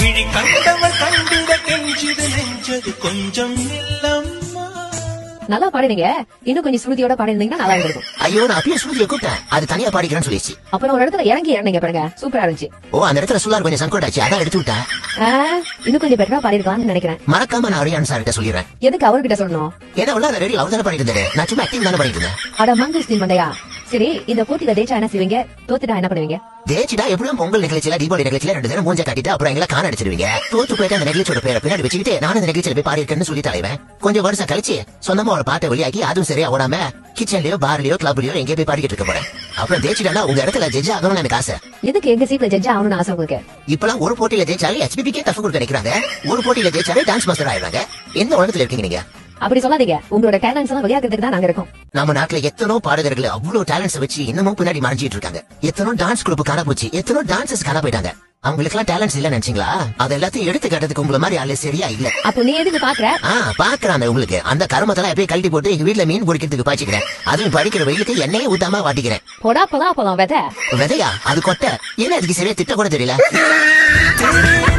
விழி கண்டவர் கண்டிட கெஞ்சிது நெஞ்சது கொஞ்சம் இல்லம்மா நல்லா பாடுனீங்க இன்னும் கொஞ்சம் சுருதியோட பாடிருந்தீங்கன்னா நல்லா இருக்கும் ஐயோ நான் அப்பயே ஸ்ருதியை கூப்பிட்டேன் அது தனியா பாடிக்கிறேன்னு சொல்லிச்சு அப்புறம் ஒரு இடத்துல இறங்கி இறங்குங்க பாருங்க சூப்பரா இருந்துச்சு ஓ அந்த இடத்துல சுல்லார் கொஞ்சம் சங்கோட் ஆச்சு அதான் எடுத்து விட்டேன் ஆ, இன்னும் கொஞ்சம் பெட்டரா பாடிருக்கலாம்னு நினைக்கிறேன் மறக்காம நான் அரியான் சார்கிட்ட சொல்லிடுறேன் எதுக்கு அவர்கிட்ட சொல்லணும் ஏன்னா உள்ள ரெடி அவர் தானே பண்ணிட்டு இருந்தாரு நான் சும்மா ஆக்டிங் தானே பண்ணிட்டு இருந்தேன் அட மங்கஸ்டின் மண்டையா சரி இந்த போட்டியில ஜெயிச்சா என்ன செய்வீங்க தோத்துட்டா என்ன பண்ணுவீங்க ஜெயிச்சுட்டா எப்படியும் பொங்கல் நிகழ்ச்சியில தீபாவளி நிகழ்ச்சியில ரெண்டு பேரும் மூஞ்ச காட்டிட்டு அப்புறம் எங்களை காண அடிச்சிருவீங்க தோத்து போயிட்டு அந்த நிகழ்ச்சியோட பேரை பின்னாடி வச்சுக்கிட்டு நானும் இந்த நிகழ்ச்சியில போய் பாடி இருக்கேன்னு சொல்லி தலைவன் கொஞ்சம் வருஷம் கழிச்சு சொந்தமா ஒரு பாட்டை வெளியாக்கி அதுவும் சரியா ஓடாம கிச்சன்லயோ பார்லயோ கிளப்லயோ எங்கேயோ போய் பாடிக்கிட்டு இருக்க போறேன் அப்புறம் ஜெயிச்சுட்டா உங்க இடத்துல ஜட்ஜ் ஆகணும்னு எனக்கு ஆசை எதுக்கு எங்க சீட்ல ஜட்ஜ் ஆகணும்னு ஆசை உங்களுக்கு இப்பெல்லாம் ஒரு போட்டியில ஜெயிச்சாலே ஹெச்பிபிக்கே டஃப் கொடுக்க நினைக்கிறாங்க ஒரு போட்டியில ஜெயிச்சாலே டான்ஸ் மாஸ்டர் ஆயிடுறாங்க என்ன உலகத்துல இருக்கீங்க நீங்க அப்படி சொல்லாதீங்க உங்களோட டேலண்ட்ஸ் எல்லாம் விளையாடுறதுக்கு தான் நாங்க இருக்கோம் நம்ம நாட்டுல எத்தனோ பாடகர்கள் அவ்வளவு டேலண்ட்ஸ் வச்சு இன்னமும் பின்னாடி மறைஞ்சிட்டு இருக்காங்க எத்தனோ டான்ஸ் குரூப் காண போச்சு எத்தனோ டான்சர்ஸ் காண போயிட்டாங்க அவங்களுக்கு எல்லாம் டேலண்ட்ஸ் இல்ல நினைச்சீங்களா அது எல்லாத்தையும் எடுத்து காட்டுறதுக்கு உங்களை மாதிரி ஆளு சரியா இல்ல அப்போ நீ எதுக்கு பாக்குற ஆ பாக்குறாங்க உங்களுக்கு அந்த கருமத்தெல்லாம் எப்பயும் கழட்டி போட்டு எங்க வீட்ல மீன் பிடிக்கிறதுக்கு பாய்ச்சிக்கிறேன் அதுவும் படிக்கிற வெயிலுக்கு எண்ணெயே ஊத்தாம வாட்டிக்கிறேன் பொடா போலாம் போலாம் விதை விதையா அது கொட்டை என்ன அதுக்கு சரியா திட்ட கூட தெரியல